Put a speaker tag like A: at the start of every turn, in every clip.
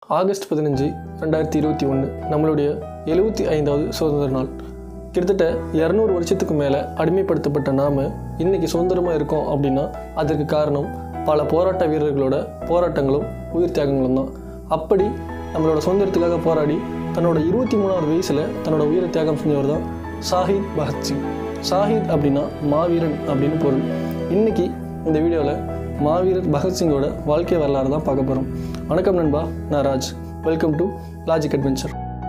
A: August பதினஞ்சு ரெண்டாயிரத்தி இருபத்தி ஒன்று நம்மளுடைய எழுபத்தி ஐந்தாவது சுதந்திர நாள் கிட்டத்தட்ட இரநூறு வருஷத்துக்கு மேலே அடிமைப்படுத்தப்பட்ட நாம் இன்னைக்கு சுதந்திரமாக இருக்கோம் அப்படின்னா அதற்கு காரணம் பல போராட்ட வீரர்களோட போராட்டங்களும் உயிர் தியாகங்களும் தான் அப்படி நம்மளோட சுதந்திரத்துக்காக போராடி தன்னோட இருபத்தி மூணாவது வயசில் தன்னோட உயிரை தியாகம் செஞ்சவர் தான் ஷாஹித் பகத்சிங் ஷாஹித் அப்படின்னா மாவீரன் அப்படின்னு பொருள் இன்னைக்கு இந்த வீடியோவில் மாவீரர் பகத்சிங்கோட வாழ்க்கை வரலாறு தான் பார்க்க போகிறோம் வணக்கம் நண்பா நான் Raj welcome to logic adventure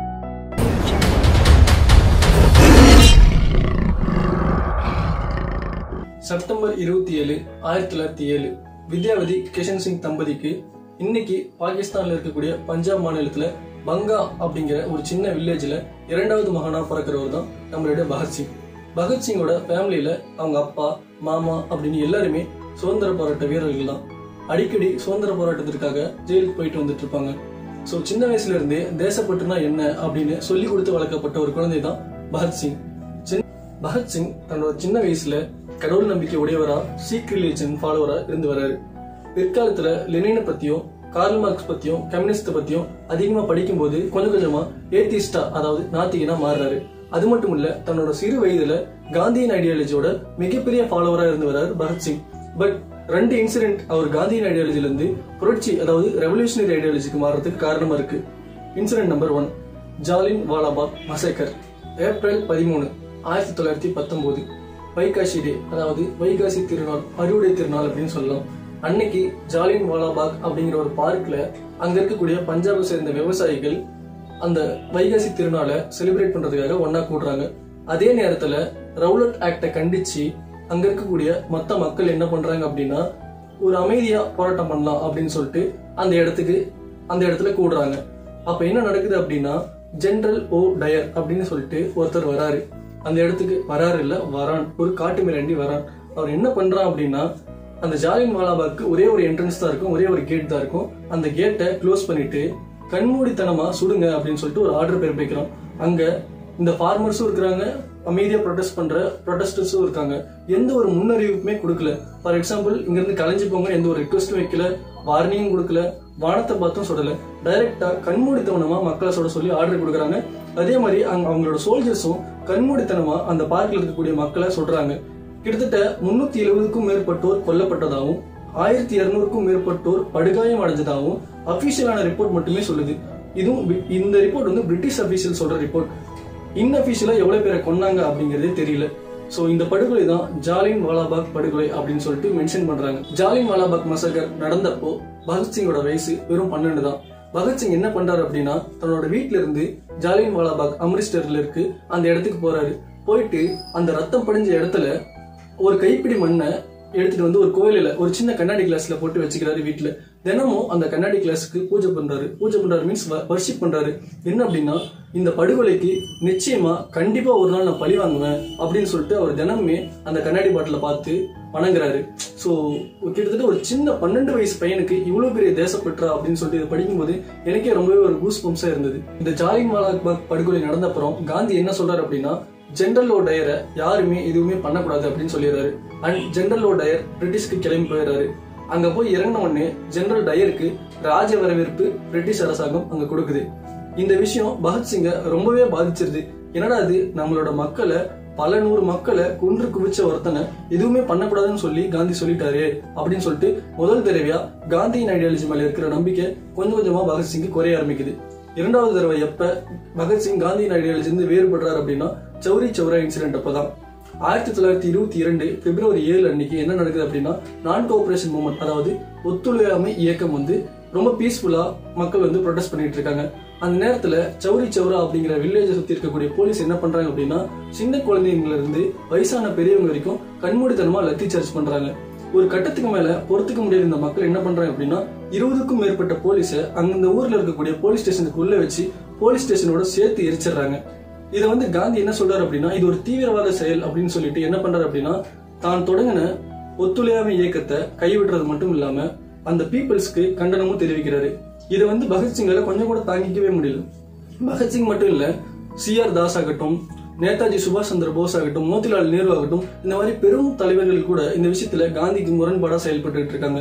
A: September இருபத்தி ஏழு ஆயிரத்தி தொள்ளாயிரத்தி ஏழு வித்யாவதி கிஷன் சிங் தம்பதிக்கு இன்னைக்கு பாகிஸ்தான்ல இருக்கக்கூடிய பஞ்சாப் மாநிலத்துல பங்கா அப்படிங்கிற ஒரு சின்ன வில்லேஜ்ல இரண்டாவது மகனா பிறக்கிறவர் தான் நம்மளுடைய பகத்சிங் பகத்சிங்கோட ஃபேமிலியில அவங்க அப்பா மாமா அப்படின்னு எல்லாருமே சுதந்திர போராட்ட வீரர்கள் தான் அடிக்கடி சுதந்திர போராட்டத்திற்காக ஜெயிலுக்கு போயிட்டு வந்துட்டு இருப்பாங்க ஸோ சின்ன வயசுல இருந்தே தேசப்பற்றுனா என்ன அப்படின்னு சொல்லி கொடுத்து வளர்க்கப்பட்ட ஒரு குழந்தை தான் பகத்சிங் சின்ன- பகத்சிங் தன்னோட சின்ன வயசுல கடவுள் நம்பிக்கை உடையவரா சீக் ரிலீஜன் ஃபாலோவரா இருந்து வராரு பிற்காலத்துல லெனினை பத்தியும் கார்ல் மார்க்ஸ் பத்தியும் கம்யூனிஸ்ட் பத்தியும் அதிகமா படிக்கும்போது கொஞ்சம் கொஞ்சமா ஏத்திஸ்டா அதாவது நாத்திகனா மாறுறாரு அது மட்டும் இல்ல தன்னோட சிறு வயதுல காந்தியின் ஐடியாலஜியோட மிகப்பெரிய ஃபாலோவரா இருந்து வராரு பகத்சிங் பட் ரெண்டு இன்சிடென்ட் அவர் காந்தியின் ஐடியாலஜில இருந்து புரட்சி அதாவது ரெவல்யூஷனரி ஐடியாலஜிக்கு மாறுறதுக்கு காரணமா இருக்கு இன்சிடென்ட் நம்பர் ஒன் ஜாலின் வாலாபாக் மசேக்கர் ஏப்ரல் பதிமூணு ஆயிரத்தி தொள்ளாயிரத்தி பத்தொன்பது வைகாசி டே அதாவது வைகாசி திருநாள் அறுவடை திருநாள் அப்படின்னு சொல்லலாம் அன்னைக்கு ஜாலின் வாலாபாக் அப்படிங்கிற ஒரு பார்க்ல அங்க இருக்கக்கூடிய பஞ்சாபை சேர்ந்த விவசாயிகள் அந்த வைகாசி திருநாளை செலிப்ரேட் பண்றதுக்காக ஒண்ணா கூடுறாங்க அதே நேரத்துல ரவுலட் ஆக்டை கண்டிச்சு அங்க இருக்கக்கூடிய மத்த மக்கள் என்ன பண்றாங்க அப்படின்னா ஒரு அமைதியா போராட்டம் பண்ணலாம் அப்படின்னு சொல்லிட்டு அந்த இடத்துக்கு அந்த இடத்துல கூடுறாங்க அப்ப என்ன நடக்குது அப்படின்னா ஜெனரல் ஓ டயர் அப்படின்னு சொல்லிட்டு ஒருத்தர் வராரு அந்த இடத்துக்கு வராரு இல்ல வரான் ஒரு காட்டு மிராண்டி வரான் அவர் என்ன பண்றான் அப்படின்னா அந்த ஜாலியன் வாலாபாக்கு ஒரே ஒரு என்ட்ரன்ஸ் தான் இருக்கும் ஒரே ஒரு கேட் தான் இருக்கும் அந்த கேட்டை க்ளோஸ் பண்ணிட்டு கண்மூடித்தனமா சுடுங்க அப்படின்னு சொல்லிட்டு ஒரு ஆர்டர் பிறப்பிக்கிறான் அங்க இந்த ஃபார்மர்ஸும் இருக்கிறாங்க அமைதியா ப்ரொடெஸ்ட் பண்ற ப்ரொடெஸ்டர்ஸும் இருக்காங்க எந்த ஒரு முன்னறிவிப்புமே கொடுக்கல ஃபார் எக்ஸாம்பிள் இங்க இருந்து கலைஞ்சு போங்க எந்த ஒரு ரிக்வஸ்டும் வைக்கல வார்னிங்கும் கொடுக்கல வானத்தை பார்த்தும் சுடல டைரக்டா கண்மூடித்தனமா மக்களை சுட சொல்லி ஆர்டர் கொடுக்குறாங்க அதே மாதிரி அங்க அவங்களோட சோல்ஜர்ஸும் கண்மூடித்தனமா அந்த பார்க்ல இருக்கக்கூடிய மக்களை சுடுறாங்க கிட்டத்தட்ட முன்னூத்தி எழுபதுக்கும் மேற்பட்டோர் கொல்லப்பட்டதாகவும் ஆயிரத்தி இருநூறுக்கும் மேற்பட்டோர் படுகாயம் அடைஞ்சதாகவும் அபிஷியலான ரிப்போர்ட் மட்டுமே சொல்லுது இதுவும் பி- இந்த ரிப்போர்ட் வந்து பிரிட்டிஷ் அபிஷியல் சொல்ற ரிப்போர்ட் இன்அபிஷியலா எவ்வளவு பேரை கொன்னாங்க அப்படிங்கறதே தெரியல சோ இந்த படுகொலை தான் ஜாலின் வாலாபாக் படுகொலை அப்படின்னு சொல்லிட்டு மென்ஷன் பண்றாங்க ஜாலின் வாலாபாக் மசகர் நடந்தப்போ பகத்சிங்கோட வயசு வெறும் பன்னெண்டு தான் பகத்சிங் என்ன பண்றாரு அப்படின்னா தன்னோட வீட்ல இருந்து ஜாலியன் வாலாபாக் அம்ரிஸ்டர்ல இருக்கு அந்த இடத்துக்கு போறாரு போயிட்டு அந்த ரத்தம் படிஞ்ச இடத்துல ஒரு கைப்பிடி மண்ணை எடுத்துட்டு வந்து ஒரு கோயிலில் ஒரு சின்ன கண்ணாடி கிளாஸ்ல போட்டு வச்சுக்கிறாரு வீட்டுல தினமும் அந்த கண்ணாடி கிளாஸுக்கு பூஜை பண்றாரு பூஜை பண்றாரு மீன்ஸ் வர்ஷிப் பண்றாரு என்ன அப்படின்னா இந்த படுகொலைக்கு நிச்சயமா கண்டிப்பா ஒரு நாள் நான் பழி வாங்குவேன் அப்படின்னு சொல்லிட்டு அவர் தினமுமே அந்த கண்ணாடி பாட்டில பார்த்து வணங்குறாரு சோ கிட்டத்தட்ட ஒரு சின்ன பன்னெண்டு வயசு பையனுக்கு இவ்வளவு பெரிய தேசப்பற்றா அப்படின்னு சொல்லிட்டு இதை படிக்கும்போது எனக்கே ரொம்பவே ஒரு கூஸ் பம்ஸா இருந்தது இந்த ஜாலின் வாலாபாக் படுகொலை நடந்த அப்புறம் காந்தி என்ன சொல்றாரு அப்படின்னா ஜெனரல் ஓ டயரை யாருமே எதுவுமே பண்ணக்கூடாது அப்படின்னு சொல்லிடுறாரு அண்ட் ஜெனரல் ஓ டயர் பிரிட்டிஷ்க்கு கிளம்பி போயிடுறாரு அங்க போய் இறங்கின உடனே ஜெனரல் டயருக்கு ராஜ வரவேற்பு பிரிட்டிஷ் அரசாங்கம் அங்க கொடுக்குது இந்த விஷயம் பகத்சிங்க ரொம்பவே பாதிச்சிருது என்னடா இது நம்மளோட மக்களை பல நூறு மக்களை குன்று குவிச்ச ஒருத்தனை எதுவுமே பண்ணக்கூடாதுன்னு சொல்லி காந்தி சொல்லிட்டாரு அப்படின்னு சொல்லிட்டு முதல் தடவையா காந்தியின் ஐடியாலஜி மேல இருக்கிற நம்பிக்கை கொஞ்சம் கொஞ்சமா பகத்சிங்கு குறைய ஆரம்பிக்குது இரண்டாவது தடவை எப்ப பகத்சிங் காந்தியின் ஐடியாலஜி இருந்து வேறுபடுறாரு அப்படின்னா சௌரி சௌரா இன்சிடென்ட் அப்பதான் ஆயிரத்தி தொள்ளாயிரத்தி இருபத்தி இரண்டு பிப்ரவரி ஏழு அன்னைக்கு என்ன நடக்குது அப்படின்னா நான் கோஆபரேஷன் மூவ்மெண்ட் அதாவது ஒத்துழையாமை இயக்கம் வந்து ரொம்ப பீஸ்ஃபுல்லா மக்கள் வந்து ப்ரொடெஸ்ட் பண்ணிட்டு இருக்காங்க அந்த நேரத்துல சௌரி சௌரா அப்படிங்கிற வில்லேஜை சுத்தி இருக்கக்கூடிய போலீஸ் என்ன பண்றாங்க அப்படின்னா சின்ன குழந்தைங்கள்ல இருந்து வயசான பெரியவங்க வரைக்கும் கண்மூடித்தனமா லத்தி சார்ஜ் பண்றாங்க ஒரு கட்டத்துக்கு மேல பொறுத்துக்க முடியாத இந்த மக்கள் என்ன பண்றாங்க அப்படின்னா இருபதுக்கும் மேற்பட்ட போலீஸை அந்தந்த ஊர்ல இருக்கக்கூடிய போலீஸ் ஸ்டேஷனுக்கு உள்ள வச்சு போலீஸ் ஸ்டேஷனோட சேர்த்து எரிச்சிடுறாங்க இதை வந்து காந்தி என்ன சொல்றாரு அப்படின்னா இது ஒரு தீவிரவாத செயல் அப்படின்னு சொல்லிட்டு என்ன பண்றாரு அப்படின்னா தான் தொடங்கின ஒத்துழையாமை இயக்கத்தை கைவிடுறது மட்டும் இல்லாம அந்த பீப்புள்ஸ்க்கு கண்டனமும் தெரிவிக்கிறாரு இதை வந்து பகத்சிங்கால கொஞ்சம் கூட தாங்கிக்கவே முடியல பகத்சிங் மட்டும் இல்ல சிஆர் தாஸ் ஆகட்டும் நேதாஜி சுபாஷ் சந்திர போஸ் ஆகட்டும் மோதிலால் நேரு ஆகட்டும் இந்த மாதிரி பெரும் தலைவர்கள் கூட இந்த விஷயத்துல காந்திக்கு முரண்பாடா செயல்பட்டு இருக்காங்க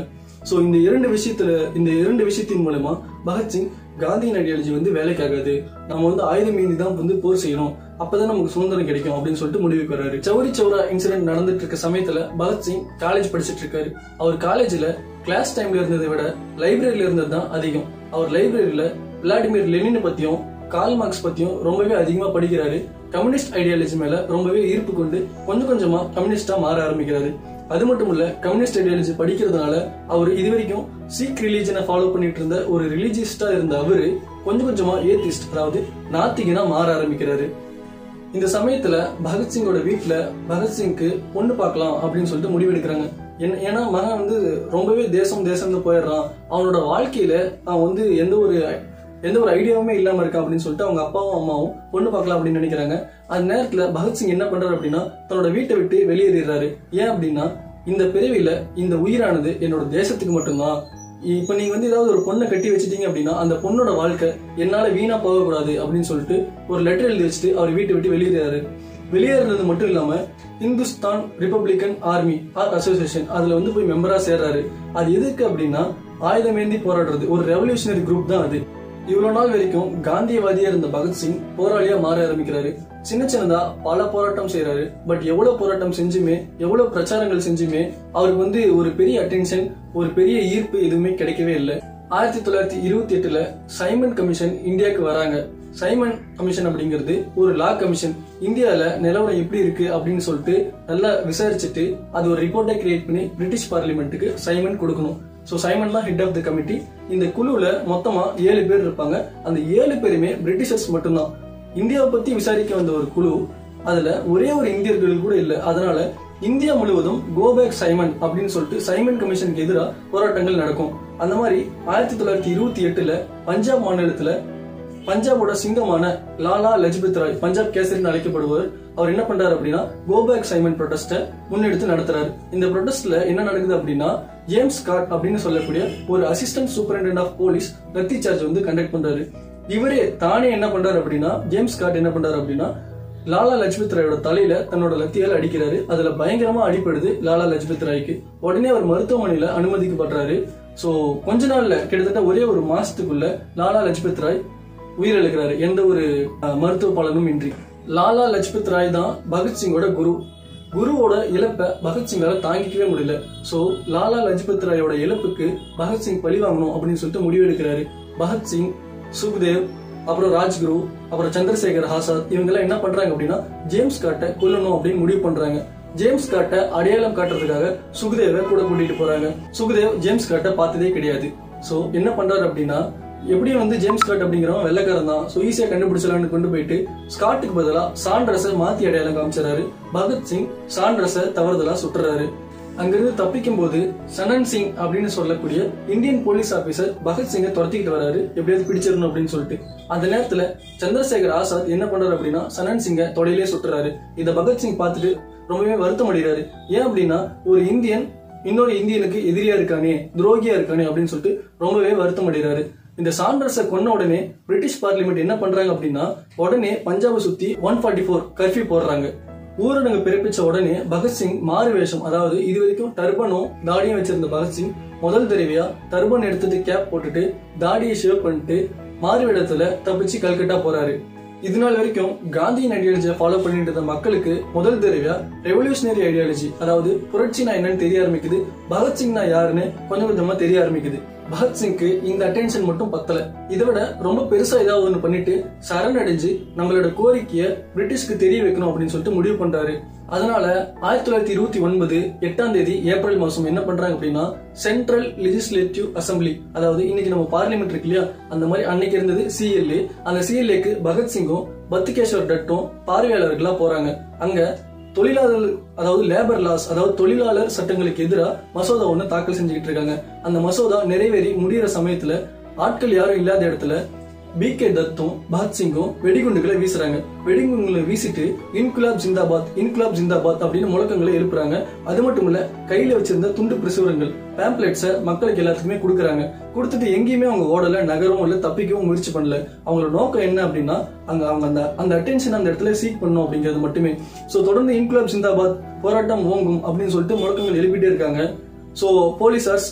A: ஸோ இந்த இரண்டு விஷயத்துல இந்த இரண்டு விஷயத்தின் மூலமா பகத்சிங் காந்தியின் ஐடியாலஜி வந்து வேலைக்காகாது நம்ம வந்து ஆயுதம் மீறி தான் வந்து போர் செய்யணும் அப்பதான் நமக்கு சுதந்திரம் கிடைக்கும் அப்படின்னு சொல்லிட்டு முடிவுக்கு வர்றாரு சௌரி சௌரா இன்சிடென்ட் நடந்துட்டு இருக்க சமயத்துல பகத்சிங் காலேஜ் படிச்சிட்டு இருக்காரு அவர் காலேஜ்ல கிளாஸ் டைம்ல இருந்ததை விட லைப்ரரியில இருந்தது தான் அதிகம் அவர் லைப்ரரியில விளாடிமிர் லெனினை பத்தியும் கால் மார்க்ஸ் பத்தியும் ரொம்பவே அதிகமா படிக்கிறாரு கம்யூனிஸ்ட் ஐடியாலஜி மேல ரொம்பவே ஈர்ப்பு கொண்டு கொஞ்சம் கொஞ்சமா கம்யூனிஸ்டா மாற ஆரம்பிக்கிறாரு அது மட்டும் இல்ல கம்யூனிஸ்ட் ஐடியாலஜி படிக்கிறதுனால அவர் இது வரைக்கும் சீக் ரிலீஜனை ஃபாலோ பண்ணிட்டு இருந்த ஒரு ரிலீஜியஸ்டா இருந்த அவரு கொஞ்சம் கொஞ்சமா ஏத்திஸ்ட் அதாவது நாத்திகனா மாற ஆரம்பிக்கிறாரு இந்த சமயத்துல பகத்சிங்கோட வீட்டுல பகத்சிங்க்கு பொண்ணு பார்க்கலாம் அப்படின்னு சொல்லிட்டு முடிவெடுக்கிறாங்க ஏன்னா- ஏன்னா மகன் வந்து ரொம்பவே தேசம் தேசம்னு போயிடுறான் அவனோட வாழ்க்கையில அவன் வந்து எந்த ஒரு எந்த ஒரு ஐடியாவுமே இல்லாம இருக்கான் அப்படின்னு சொல்லிட்டு அவங்க அப்பாவும் அம்மாவும் பொண்ணு பார்க்கலாம் அப்படின்னு நினைக்கிறாங்க அந்த நேரத்துல பகத்சிங் என்ன பண்றாரு அப்படின்னா தன்னோட வீட்டை விட்டு வெளியேறிடுறாரு ஏன் அப்படின்னா இந்த பிறவியில இந்த உயிரானது என்னோட தேசத்துக்கு மட்டும்தான் இப்ப நீங்க வந்து ஏதாவது ஒரு பொண்ணை கட்டி வச்சிட்டீங்க அப்படின்னா அந்த பொண்ணோட வாழ்க்கை என்னால வீணா போகக்கூடாது அப்படின்னு சொல்லிட்டு ஒரு லெட்டர் எழுதி வச்சுட்டு அவர் வீட்டை விட்டு வெளியேறாரு வெளியேறினது மட்டும் இல்லாம Hindustan republican army or association அதுல வந்து போய் மெம்பரா சேர்றாரு அது எதுக்கு அப்படின்னா ஆயுதமேந்தி போராடுறது ஒரு ரெவல்யூஷனரி குரூப் தான் அது இவ்வளவு நாள் வரைக்கும் காந்தியவாதியா இருந்த பகத்சிங் போராளியா மாற ஆரம்பிக்கிறாரு சின்ன சின்னதா பல போராட்டம் செய்யறாரு பட் எவ்வளவு போராட்டம் செஞ்சுமே எவ்வளவு பிரச்சாரங்கள் செஞ்சுமே அவருக்கு வந்து ஒரு பெரிய அட்டென்ஷன் ஒரு பெரிய ஈர்ப்பு எதுவுமே கிடைக்கவே இல்லை ஆயிரத்தி தொள்ளாயிரத்தி இருபத்தி எட்டுல சைமன் கமிஷன் இந்தியாவுக்கு வராங்க சைமன் கமிஷன் அப்படிங்கிறது ஒரு லா கமிஷன் இந்தியால நிலவரம் எப்படி இருக்கு அப்படின்னு சொல்லிட்டு நல்லா விசாரிச்சுட்டு அது ஒரு ரிப்போர்ட்டை கிரியேட் பண்ணி பிரிட்டிஷ் பார்லிமெண்ட்டுக்கு சைமன் கொடுக்கணும் ஸோ சைமன் தான் ஹெட் ஆஃப் த கமிட்டி இந்த குழுவுல மொத்தமா ஏழு பேர் இருப்பாங்க அந்த ஏழு பேருமே பிரிட்டிஷர்ஸ் மட்டும்தான் இந்தியாவை பத்தி விசாரிக்க வந்த ஒரு குழு அதுல ஒரே ஒரு இந்தியர்கள் கூட இல்ல அதனால இந்தியா முழுவதும் கோபேக் சைமன் அப்படின்னு சொல்லிட்டு சைமன் கமிஷனுக்கு எதிராக போராட்டங்கள் நடக்கும் அந்த மாதிரி ஆயிரத்தி தொள்ளாயிரத்தி இருபத்தி எட்டுல பஞ்சாப் மாநிலத்துல பஞ்சாபோட சிங்கமான லாலா லஜ்பத் ராய் பஞ்சாப் கேசரின்னு அழைக்கப்படுவர் அவர் என்ன பண்றாரு அப்படின்னா கோபேக் சைமன் ப்ரொடெஸ்ட முன்னெடுத்து நடத்துறாரு இந்த ப்ரொடெஸ்ட்ல என்ன நடக்குது அப்படின்னா ஜேம்ஸ் கார்ட் அப்படின்னு சொல்லக்கூடிய ஒரு assistant superintendent of police lathi charge வந்து கண்டக்ட் பண்றாரு இவரே தானே என்ன பண்றாரு அப்படின்னா ஜேம்ஸ் கார்ட் என்ன பண்றாரு அப்படின்னா லாலா லஜ்பத் ராயோட தலையில தன்னோட லத்தியால அடிக்கிறாரு அதுல பயங்கரமா அடிப்படுது லாலா லஜ்பத் ராய்க்கு உடனே அவர் மருத்துவமனையில அனுமதிக்கப்படுறாரு சோ கொஞ்ச நாள்ல கிட்டத்தட்ட ஒரே ஒரு மாசத்துக்குள்ள லாலா லஜ்பத் ராய் உயிரிழக்கிறாரு எந்த ஒரு அஹ், மருத்துவ பலனும் இன்றி லாலா லஜ்பத் ராய் தான் பகத்சிங்கோட குரு குருவோட இழப்பை பகத்சிங்கால தாங்கிக்கவே முடியல சோ லாலா லஜ்பத் ராயோட இழப்புக்கு பகத்சிங் பழி வாங்கணும் அப்படின்னு சொல்லிட்டு முடிவெடுக்கிறாரு பகத்சிங் சுக்தேவ் அப்புறம் ராஜ்குரு அப்புறம் சந்திரசேகர் ஆசாத் இவங்க எல்லாம் என்ன பண்றாங்க அப்படின்னா ஜேம்ஸ் காட்டை கொல்லணும் அப்படின்னு முடிவு பண்றாங்க ஜேம்ஸ் காட்டை அடையாளம் காட்டுறதுக்காக சுக்தேவை கூட கூட்டிட்டு போறாங்க சுக்தேவ் ஜேம்ஸ் காட்டை பார்த்ததே கிடையாது சோ என்ன பண்றாரு அப்படின்னா எப்படியும் வந்து ஜேம்ஸ் காட் அப்படிங்கிறவன் வெள்ளக்காரன் தான் ஸோ ஈஸியாக கண்டுபிடிச்சலாம்னு கொண்டு போயிட்டு ஸ்காட்டுக்கு பதிலாக சாண்ட்ரஸை மாத்தி அடையாளம் காமிச்சாரு பகத்சிங் சாண்ட்ரஸை தவறுதலா சுட்டுறாரு அங்கிருந்து தப்பிக்கும் போது சனன் சிங் அப்படின்னு சொல்லக்கூடிய இந்தியன் போலீஸ் ஆபீசர் பகத்சிங்கை துரத்திக்கிட்டு வராரு எப்படியாவது பிடிச்சிடணும் அப்படின்னு சொல்லிட்டு அந்த நேரத்துல சந்திரசேகர் ஆசாத் என்ன பண்றாரு அப்படின்னா சனன் சிங்கை தொடையிலே சுட்டுறாரு இத பகத்சிங் பார்த்துட்டு ரொம்பவே வருத்தம் அடைகிறாரு ஏன் அப்படின்னா ஒரு இந்தியன் இன்னொரு இந்தியனுக்கு எதிரியா இருக்கானே துரோகியா இருக்கானே அப்படின்னு சொல்லிட்டு ரொம்பவே வருத்தம் அடைகிறாரு இந்த சாண்ட்ரஸை கொன்ன உடனே பிரிட்டிஷ் பார்லிமெண்ட் என்ன பண்றாங்க அப்படின்னா உடனே பஞ்சாபை சுத்தி ஒன் ஃபார்ட்டி ஃபோர் கர்ஃபியூ போடுறாங்க ஊரடங்கு பிறப்பிச்ச உடனே பகத்சிங் மாறு வேஷம் அதாவது இது வரைக்கும் டர்பனும் தாடியும் வச்சிருந்த பகத்சிங் முதல் தடவையா டர்பன் எடுத்துட்டு கேப் போட்டுட்டு தாடியை ஷேவ் பண்ணிட்டு மாறு வேடத்துல தப்பிச்சு கல்கட்டா போறாரு இது நாள் வரைக்கும் காந்தியின் ஐடியாலஜியை ஃபாலோ பண்ணிட்டு இருந்த மக்களுக்கு முதல் தடவையா ரெவல்யூஷனரி ஐடியாலஜி அதாவது புரட்சினா என்னன்னு தெரிய ஆரம்பிக்குது பகத்சிங்னா யாருன்னு கொஞ்சம் கொஞ்சமா தெரிய ஆரம்பிக்குது பகத்சிங்க்கு இந்த அட்டென்ஷன் மட்டும் பத்தல இதை விட ரொம்ப பெருசா ஏதாவது ஒண்ணு பண்ணிட்டு சரணடைஞ்சு நம்மளோட கோரிக்கையை பிரிட்டிஷ்க்கு தெரிய வைக்கணும் அப்படின்னு சொல்லிட்டு முடிவு பண்றாரு அதனால ஆயிரத்தி தொள்ளாயிரத்தி இருபத்தி ஒன்பது எட்டாம் தேதி ஏப்ரல் மாசம் என்ன பண்றாங்க அப்படின்னா சென்ட்ரல் லெஜிஸ்லேட்டிவ் அசம்பிளி அதாவது இன்னைக்கு நம்ம பார்லிமெண்ட் இருக்கு இல்லையா அந்த மாதிரி அன்னைக்கு இருந்தது சிஎல்ஏ அந்த சிஎல்ஏக்கு பகத்சிங்கும் பத்துகேஸ்வர் டட்டும் பார்வையாளர்களா போறாங்க அங்க தொழிலாளர் அதாவது லேபர் லாஸ் அதாவது தொழிலாளர் சட்டங்களுக்கு எதிராக மசோதா ஒண்ணு தாக்கல் செஞ்சுக்கிட்டு இருக்காங்க அந்த மசோதா நிறைவேறி முடியிற சமயத்துல ஆட்கள் யாரும் இல்லாத இடத்துல பி கே தத்தும் பகத்சிங்கும் வெடிகுண்டுகளை வீசுறாங்க வெடிகுண்டுகளை வீசிட்டு இன்குலாப் ஜிந்தாபாத் இன்குலாப் ஜிந்தாபாத் அப்படின்னு முழக்கங்களை எழுப்புறாங்க அது மட்டும் இல்ல கையில வச்சிருந்த துண்டு பிரசுரங்கள் பேம்ப்ளெட்ஸை மக்களுக்கு எல்லாத்துக்குமே கொடுக்குறாங்க கொடுத்துட்டு எங்கேயுமே அவங்க ஓடல நகரவும் இல்ல தப்பிக்கவும் முயற்சி பண்ணல அவங்களோட நோக்கம் என்ன அப்படின்னா அங்க அவங்க அந்த அந்த அட்டென்ஷன் அந்த இடத்துல சீக் பண்ணும் அப்படிங்கிறது மட்டுமே சோ தொடர்ந்து இன்குலாப் ஜிந்தாபாத் போராட்டம் ஓங்கும் அப்படின்னு சொல்லிட்டு முழக்கங்கள் எழுப்பிட்டே இருக்காங்க சோ போலீசார்ஸ்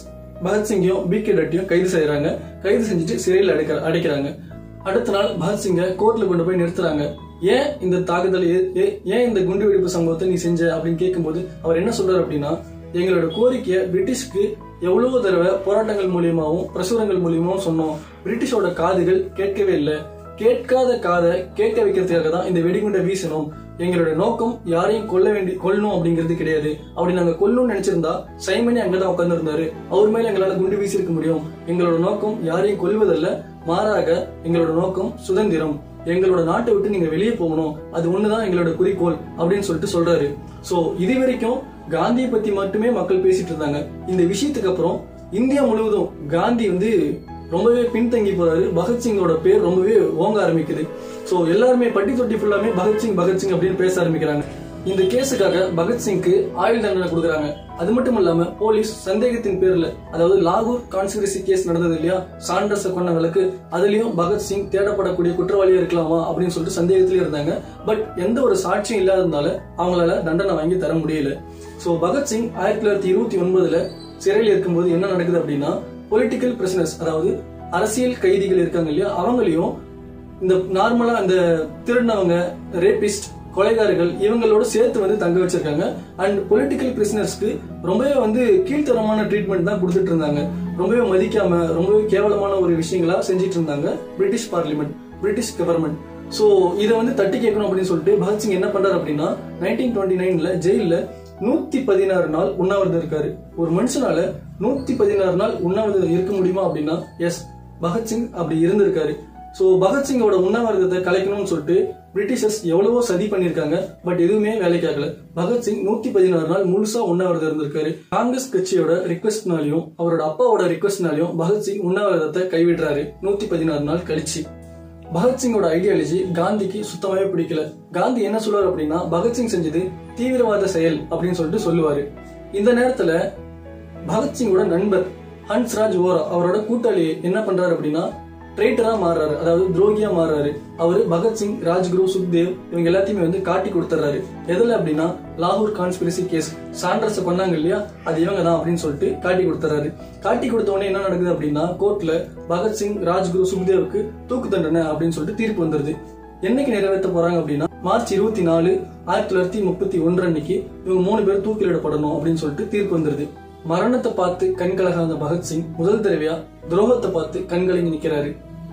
A: பகத்சிங்கையும் பி கே டட்டியும் கைது செய்யறாங்க கைது செஞ்சுட்டு சிறையில் அடைக்கிற அடைக்கிறாங்க அடுத்த நாள் பகத்சிங்கை கோர்ட்ல கொண்டு போய் நிறுத்துறாங்க ஏன் இந்த தாக்குதல் ஏ- ஏ- ஏன் இந்த குண்டு வெடிப்பு சம்பவத்தை நீ செஞ்ச அப்படின்னு கேட்கும்போது அவர் என்ன சொல்றாரு அப்படின்னா எங்களோட கோரிக்கையை பிரிட்டிஷ்க்கு எவ்வளவு தடவை போராட்டங்கள் மூலியமாவும் பிரசுரங்கள் மூலியமாவும் சொன்னோம் பிரிட்டிஷோட காதுகள் கேட்கவே இல்லை கேட்காத காதை கேட்க வைக்கிறதுக்காக தான் இந்த வெடிகுண்டை வீசணும் எங்களோட நோக்கம் யாரையும் கொல்ல வேண்டி கொல்லணும் அப்படிங்கிறது கிடையாது அப்படி நாங்க கொல்லணும்னு நினைச்சிருந்தா சைமனி அங்கதான் உட்கார்ந்து இருந்தாரு அவர் மேல எங்களால குண்டு வீசியிருக்க முடியும் எங்களோட நோக்கம் யாரையும் கொல்வதல்ல மாறாக எங்களோட நோக்கம் சுதந்திரம் எங்களோட நாட்டை விட்டு நீங்க வெளியே போகணும் அது ஒண்ணுதான் எங்களோட குறிக்கோள் அப்படின்னு சொல்லிட்டு சொல்றாரு சோ இது வரைக்கும் காந்தியை பத்தி மட்டுமே மக்கள் பேசிட்டு இருந்தாங்க இந்த விஷயத்துக்கு அப்புறம் இந்தியா முழுவதும் காந்தி வந்து ரொம்பவே பின்தங்கி போறாரு பகத்சிங்கோட பேர் ரொம்பவே ஓங்க ஆரம்பிக்குது சோ எல்லாருமே பட்டி தொட்டி ஃபுல்லாமே பகத்சிங் பகத்சிங் அப்படின்னு பேச ஆரம்பிக்கிறாங்க இந்த கேஸுக்காக பகத்சிங்க்கு ஆயுள் தண்டனை கொடுக்குறாங்க அது மட்டும் இல்லாம போலீஸ் சந்தேகத்தின் பேர்ல அதாவது லாகூர் கான்ஸ்பிரசி கேஸ் நடந்தது இல்லையா சாண்டர்ஸ கொண்ட வழக்கு அதுலயும் பகத்சிங் தேடப்படக்கூடிய குற்றவாளியா இருக்கலாமா அப்படின்னு சொல்லிட்டு சந்தேகத்திலே இருந்தாங்க பட் எந்த ஒரு சாட்சியும் இல்லாததுனால அவங்களால தண்டனை வாங்கி தர முடியல சோ பகத்சிங் ஆயிரத்தி தொள்ளாயிரத்தி இருபத்தி ஒன்பதுல சிறையில் இருக்கும்போது என்ன நடக்குது அப்படின்னா பொலிட்டிக்கல் பிரிசனர்ஸ் அதாவது அரசியல் கைதிகள் இருக்காங்க இல்லையா அவங்களையும் இந்த நார்மலா அந்த திருடினவங்க ரேபிஸ்ட் கொலைகாரர்கள் இவங்களோட சேர்த்து வந்து தங்க வச்சிருக்காங்க அண்ட் பொலிட்டிக்கல் பிரிசனர்ஸ்க்கு ரொம்பவே வந்து கீழ்த்தரமான ட்ரீட்மெண்ட் தான் கொடுத்துட்டு இருந்தாங்க ரொம்பவே மதிக்காம ரொம்பவே கேவலமான ஒரு விஷயங்களா செஞ்சிட்டு இருந்தாங்க British parliament British government so இதை வந்து தட்டி கேட்கணும் அப்படின்னு சொல்லிட்டு பகத்சிங் என்ன பண்றாரு அப்படின்னா நைன்டீன் டுவெண்ட்டி நைன்ல ஜெயில நூத்தி பதினாறு நாள் உண்ணாவிரதம் இருக்காரு ஒரு மனுஷனால நூத்தி பதினாறு நாள் உண்ணாவிரதம் இருக்க முடியுமா அப்படின்னா எஸ் பகத்சிங் அப்படி இருந்திருக்காரு சோ பகத்சிங்கோட உண்ணாவிரதத்தை கலைக்கணும்னு சொல்லிட்டு பிரிட்டிஷர்ஸ் எவ்வளவோ சதி பண்ணிருக்காங்க பட் எதுவுமே வேலைக்கு ஆகல பகத்சிங் நூத்தி பதினாறு நாள் முழுசா உண்ணாவிரதம் இருந்திருக்காரு காங்கிரஸ் கட்சியோட ரிக்வெஸ்ட்னாலையும் அவரோட அப்பாவோட ரிக்வெஸ்ட்னாலையும் பகத்சிங் உண்ணாவிரதத்தை கைவிடுறாரு நூத்தி பதினாறு நாள் கழிச்சு பகத்சிங்கோட ஐடியாலஜி காந்திக்கு சுத்தமாவே பிடிக்கல காந்தி என்ன சொல்லுவார் அப்படின்னா பகத்சிங் செஞ்சது தீவிரவாத செயல் அப்படின்னு சொல்லிட்டு சொல்லுவாரு இந்த நேரத்துல பகத்சிங்கோட நண்பர் ஹன்ஸ்ராஜ் ஓரா அவரோட கூட்டாளி என்ன பண்றாரு அப்படின்னா ட்ரைட்டரா மாறுறாரு அதாவது துரோகியா மாறுறாரு அவரு பகத்சிங் ராஜ்குரு சுக்தேவ் இவங்க எல்லாத்தையுமே வந்து காட்டி கொடுத்துறாரு எதுல அப்படின்னா லாகூர் கான்ஸ்பிரசி கேஸ் சாண்டர்ஸ் கொண்டாங்க இல்லையா அது இவங்க தான் அப்படின்னு சொல்லிட்டு காட்டி கொடுத்துறாரு காட்டி கொடுத்த உடனே என்ன நடக்குது அப்படின்னா கோர்ட்ல பகத்சிங் ராஜ்குரு சுக்தேவுக்கு தூக்கு தண்டனை அப்படின்னு சொல்லிட்டு தீர்ப்பு வந்துருது என்னைக்கு நிறைவேற்ற போறாங்க அப்படின்னா மார்ச் இருபத்தி நாலு ஆயிரத்தி தொள்ளாயிரத்தி முப்பத்தி ஒன்று அன்னைக்கு இவங்க மூணு பேர் தூக்கிலிடப்படணும் அப்படின்னு சொல்லிட்டு தீர்ப்பு வந்துருது மரணத்தை பார்த்து கண்கலகாத பகத்சிங் முதல் தடவையா துரோகத்தை பார்த்து கண்கலங்கி நிக்கிறாரு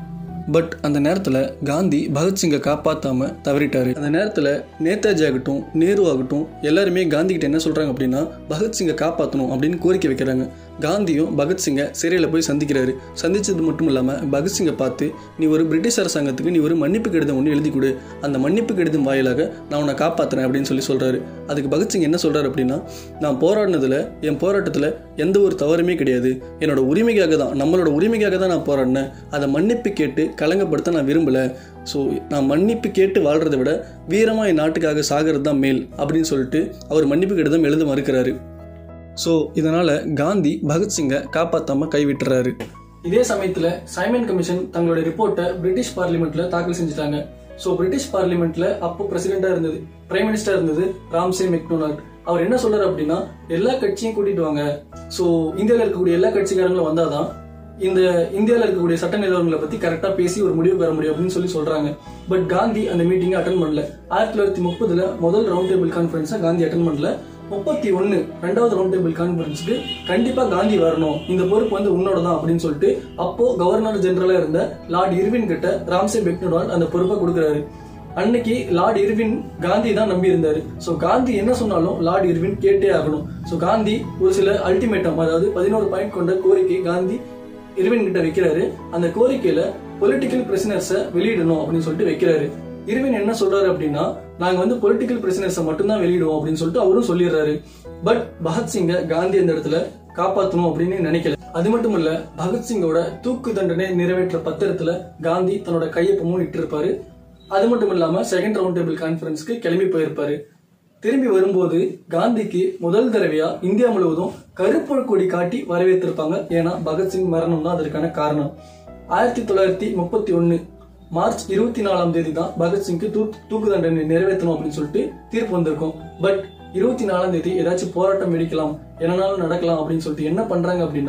A: பட் அந்த நேரத்தில் காந்தி பகத்சிங்கை காப்பாற்றாம தவறிட்டாரு அந்த நேரத்தில் நேதாஜி ஆகட்டும் நேரு ஆகட்டும் எல்லாருமே காந்தி கிட்ட என்ன சொல்றாங்க அப்படின்னா பகத்சிங்கை காப்பாற்றணும் அப்படின்னு கோரிக்கை வைக்கிறாங்க காந்தியும் பகத்சிங்கை சிறையில் போய் சந்திக்கிறாரு சந்திச்சது மட்டும் இல்லாமல் பகத்சிங்கை பார்த்து நீ ஒரு பிரிட்டிஷ் அரசாங்கத்துக்கு நீ ஒரு மன்னிப்பு கடிதம் ஒன்று எழுதி கொடு அந்த மன்னிப்பு கடிதம் வாயிலாக நான் உன்னை காப்பாற்றுறேன் அப்படின்னு சொல்லி சொல்றாரு அதுக்கு பகத்சிங் என்ன சொல்றாரு அப்படின்னா நான் போராடினதுல என் போராட்டத்தில் எந்த ஒரு தவறுமே கிடையாது என்னோட உரிமைக்காக தான் நம்மளோட உரிமைக்காக தான் நான் போராடினேன் அதை மன்னிப்பு கேட்டு கலங்கப்படுத்த நான் விரும்பல ஸோ நான் மன்னிப்பு கேட்டு வாழ்றதை விட வீரமாக என் நாட்டுக்காக சாகிறது தான் மேல் அப்படின்னு சொல்லிட்டு அவர் மன்னிப்பு கடிதம் எழுத மறுக்கிறாரு ஸோ இதனால காந்தி பகத்சிங்கை காப்பாற்றாம கைவிட்டுறாரு இதே சமயத்துல சைமன் கமிஷன் தங்களோட ரிப்போர்ட்டை பிரிட்டிஷ் பார்லிமெண்ட்ல தாக்கல் செஞ்சுட்டாங்க ஸோ பிரிட்டிஷ் பார்லிமெண்ட்ல அப்போ பிரசிடென்டா இருந்தது பிரைம் மினிஸ்டர் இருந்தது ராம்சே மெக்டொனால்ட் அவர் என்ன சொல்றாரு அப்படின்னா எல்லா கட்சியும் கூட்டிட்டு வாங்க ஸோ இந்தியாவில் இருக்கக்கூடிய எல்லா கட்சிக்காரங்களும் வந்தாதான் இந்த இந்தியாவில் இருக்கக்கூடிய சட்ட நிறுவனங்களை பத்தி கரெக்டா பேசி ஒரு முடிவு பெற முடியும் அப்படின்னு சொல்லி சொல்றாங்க பட் காந்தி அந்த மீட்டிங்கை அட்டன் பண்ணல ஆயிரத்தி தொள்ளாயிரத்தி முப்பதுல முதல் ரவுண்ட் டேபிள் கான்ஃபரன்ஸை காந்தி அட்டன் பண்ணல முப்பத்தி ஒன்னு ரெண்டாவது ரவுண்ட் டேபிள் கான்ஃபரன்ஸுக்கு கண்டிப்பா காந்தி வரணும் இந்த பொறுப்பு வந்து உன்னோட தான் அப்படின்னு சொல்லிட்டு அப்போ கவர்னர் ஜெனரலா இருந்த லார்ட் இர்வின் கிட்ட ராம்சே பெக்னோடால் அந்த பொறுப்பை கொடுக்குறாரு அன்னைக்கு லார்ட் இர்வின் காந்தி தான் நம்பி இருந்தாரு சோ காந்தி என்ன சொன்னாலும் லார்ட் இர்வின் கேட்டே ஆகணும் சோ காந்தி ஒரு சில அல்டிமேட்டம் அதாவது பதினோரு பாயிண்ட் கொண்ட கோரிக்கை காந்தி இர்வின் கிட்ட வைக்கிறாரு அந்த கோரிக்கையில பொலிட்டிக்கல் பிரிசனர்ஸ வெளியிடணும் அப்படின்னு சொல்லிட்டு வைக்கிறாரு இர்வின் என்ன சொல்றாரு அப்படின்னா நாங்க வந்து பொலிட்டிக்கல் பிரிசனர்ஸை மட்டும்தான் வெளியிடுவோம் அப்படின்னு சொல்லிட்டு அவரும் சொல்லிடுறாரு பட் பகத்சிங்க காந்தி அந்த இடத்துல காப்பாத்தணும் அப்படின்னு நினைக்கல அது மட்டும் இல்ல பகத்சிங்கோட தூக்கு தண்டனை நிறைவேற்ற பத்திரத்துல காந்தி தன்னோட கையொப்பமும் இட்டிருப்பாரு அது மட்டும் இல்லாம செகண்ட் ரவுண்ட் டேபிள் கான்ஃபரன்ஸ்க்கு கிளம்பி போயிருப்பாரு திரும்பி வரும்போது காந்திக்கு முதல் தடவையா இந்தியா முழுவதும் கருப்பு கொடி காட்டி வரவேற்றிருப்பாங்க ஏன்னா பகத்சிங் மரணம் தான் அதற்கான காரணம் ஆயிரத்தி தொள்ளாயிரத்தி முப்பத்தி ஒன்னு மார்ச் இருபத்தி நாலாம் தேதி தான் பகத்சிங்க்கு தூ தூக்கு தண்டனை நிறைவேற்றணும் அப்படின்னு சொல்லிட்டு தீர்ப்பு வந்திருக்கும் பட் இருபத்தி நாலாம் தேதி ஏதாச்சும் போராட்டம் வெடிக்கலாம் என்னனாலும் நடக்கலாம் அப்படின்னு சொல்லிட்டு என்ன பண்றாங்க அப்படின்னா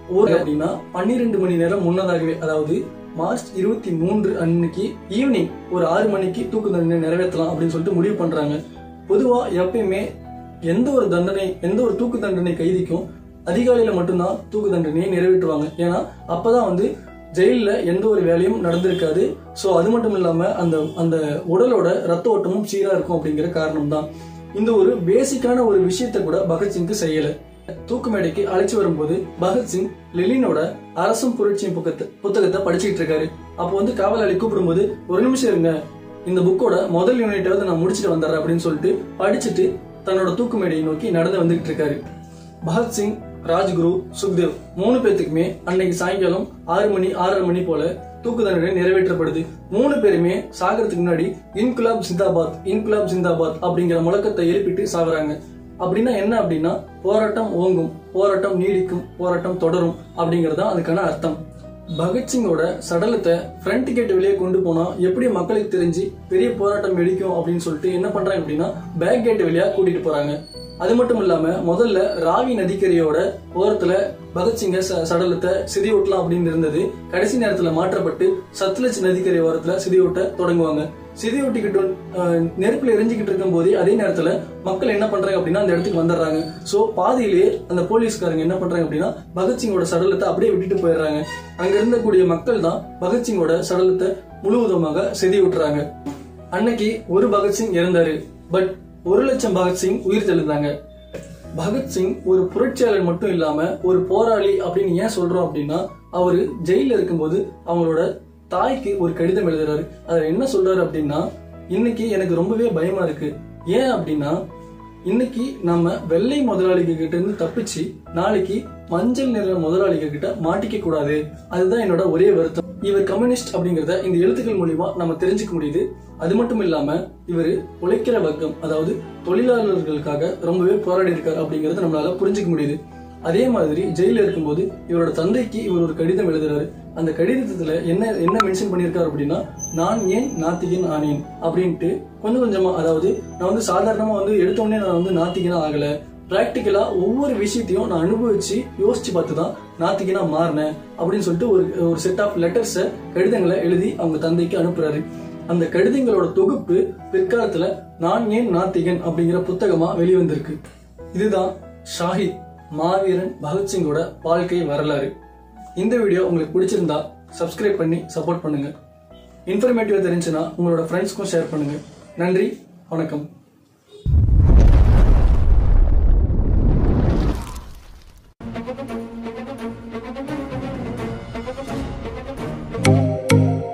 A: ஒரு அப்படின்னா பன்னிரெண்டு மணி நேரம் முன்னதாகவே அதாவது மார்ச் இருபத்தி மூன்று அன்னைக்கு ஈவினிங் ஒரு ஆறு மணிக்கு தூக்கு தண்டனை நிறைவேற்றலாம் அப்படின்னு சொல்லிட்டு முடிவு பண்றாங்க பொதுவா எப்பயுமே எந்த ஒரு தண்டனை எந்த ஒரு தூக்கு தண்டனை கைதிக்கும் அதிகாலையில மட்டும்தான் தூக்கு தண்டனையை நிறைவேற்றுவாங்க ஏன்னா அப்பதான் வந்து ஜெயில்ல எந்த ஒரு வேலையும் நடந்திருக்காது சோ அது மட்டும் இல்லாம அந்த அந்த உடலோட ரத்த ஓட்டமும் சீரா இருக்கும் அப்படிங்கிற காரணம் தான் இந்த ஒரு பேசிக்கான ஒரு விஷயத்தை கூட பகத்சிங்க்கு செய்யல தூக்கு மேடைக்கு அழைச்சு வரும்போது பகத்சிங் லெலினோட அரசும் புரட்சியும் புக்கத்தை புத்தகத்தை படிச்சுக்கிட்டு இருக்காரு அப்போ வந்து காவலாளி கூப்பிடும்போது ஒரு நிமிஷம் இருங்க இந்த புக்கோட முதல் யூனிட்டாவது நான் முடிச்சுட்டு வந்துடுறேன் அப்படின்னு சொல்லிட்டு படிச்சுட்டு தன்னோட தூக்கு மேடையை நோக்கி நடந்து வந்துகிட்டு இருக்காரு பகத்சிங் ராஜ்குரு சுக்தேவ் மூணு பேத்துக்குமே அன்னைக்கு சாயங்காலம் ஆறு மணி ஆறரை மணி போல தூக்கு தண்டனை நிறைவேற்றப்படுது மூணு பேருமே சாகிறதுக்கு முன்னாடி இன்குலாப் ஜிந்தாபாத் இன்குலாப் ஜிந்தாபாத் அப்படிங்கிற முழக்கத்தை எழுப்பிட்டு சாகுறாங்க அப்படின்னா என்ன அப்படின்னா போராட்டம் ஓங்கும் போராட்டம் நீடிக்கும் போராட்டம் தொடரும் அப்படிங்கறது தான் அதுக்கான அர்த்தம் பகத்சிங்கோட சடலத்தை ஃப்ரண்ட் கேட் வெளியே கொண்டு போனா எப்படி மக்களுக்கு தெரிஞ்சு பெரிய போராட்டம் வெடிக்கும் அப்படின்னு சொல்லிட்டு என்ன பண்றாங்க அப்படின்னா பேக் கேட் வழியா கூட்டிட்டு போறாங்க அது மட்டும் இல்லாம முதல்ல ராவி நதிக்கரையோட ஓரத்துல பகத்சிங்க ச- சடலத்தை சிதையூட்டலாம் அப்படின்னு இருந்தது கடைசி நேரத்துல மாற்றப்பட்டு சத்லஜ் நதிக்கரை ஓரத்துல சிதையூட்ட தொடங்குவாங்க சிதையூட்டிக்கிட்டு அஹ், நெருப்புல எரிஞ்சுக்கிட்டு இருக்கும் போதே அதே நேரத்துல மக்கள் என்ன பண்றாங்க அப்படின்னா அந்த இடத்துக்கு வந்துடுறாங்க சோ பாதியிலேயே அந்த போலீஸ்காரங்க என்ன பண்றாங்க அப்படின்னா பகத்சிங்கோட சடலத்தை அப்படியே விட்டுட்டு போயிடுறாங்க அங்க இருந்தக்கூடிய மக்கள் தான் பகத்சிங்கோட சடலத்தை முழுவதுமாக சிதையூட்டுறாங்க அன்னைக்கு ஒரு பகத்சிங் இறந்தாரு பட் ஒரு லட்சம் பகத்சிங் உயிர் தெழுந்தாங்க பகத்சிங் ஒரு புரட்சியாளர் மட்டும் இல்லாம ஒரு போராளி அப்படின்னு ஏன் சொல்றோம் அப்படின்னா அவரு ஜெயில இருக்கும்போது அவங்களோட தாய்க்கு ஒரு கடிதம் எழுதுறாரு அதுல என்ன சொல்றாரு அப்படின்னா இன்னைக்கு எனக்கு ரொம்பவே பயமா இருக்கு ஏன் அப்படின்னா இன்னைக்கு நம்ம வெள்ளை முதலாளிக கிட்ட இருந்து தப்பிச்சு நாளைக்கு மஞ்சள் நிற முதலாளிக கிட்ட மாட்டிக்க கூடாது அதுதான் என்னோட ஒரே வருத்தம் இவர் கம்யூனிஸ்ட் அப்படிங்கறத இந்த எழுத்துக்கள் மூலியமா நம்ம தெரிஞ்சுக்க முடியுது அது மட்டும் இல்லாம இவர் உழைக்கிற வர்க்கம் அதாவது தொழிலாளர்களுக்காக ரொம்பவே போராடி இருக்காரு அப்படிங்கறத நம்மளால புரிஞ்சுக்க முடியுது அதே மாதிரி ஜெயில இருக்கும்போது இவரோட தந்தைக்கு இவர் ஒரு கடிதம் எழுதுறாரு அந்த கடிதத்துல என்ன என்ன மென்ஷன் பண்ணியிருக்காரு அப்படின்னா நான் ஏன் நாத்திகன் ஆனேன் அப்படின்ட்டு கொஞ்சம் கொஞ்சமா அதாவது நான் வந்து சாதாரணமா வந்து எடுத்த உடனே நான் வந்து நாத்திகனா ஆகல பிராக்டிக்கலா ஒவ்வொரு விஷயத்தையும் நான் அனுபவிச்சு யோசிச்சு பார்த்து தான் நாத்திகனா மாறினேன் அப்படின்னு சொல்லிட்டு ஒரு ஒரு செட் ஆஃப் லெட்டர்ஸை கடிதங்களை எழுதி அவங்க தந்தைக்கு அனுப்புறாரு அந்த கடிதங்களோட தொகுப்பு பிற்காலத்துல நான் ஏன் நாத்திகன் அப்படிங்கிற புத்தகமா வெளிவந்திருக்கு இதுதான் ஷாஹித் மாவீரன் பகத்சிங்கோட வாழ்க்கை வரலாறு இந்த வீடியோ உங்களுக்கு பிடிச்சிருந்தா சப்ஸ்கிரைப் பண்ணி சப்போர்ட் பண்ணுங்க இன்ஃபர்மேட்டிவா தெரிஞ்சுன்னா உங்களோட ஃப்ரெண்ட்ஸ்க்கும் ஷேர் பண்ணுங்க நன்றி வணக்கம்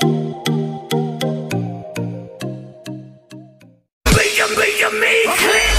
B: Brilliant, brilliant, me.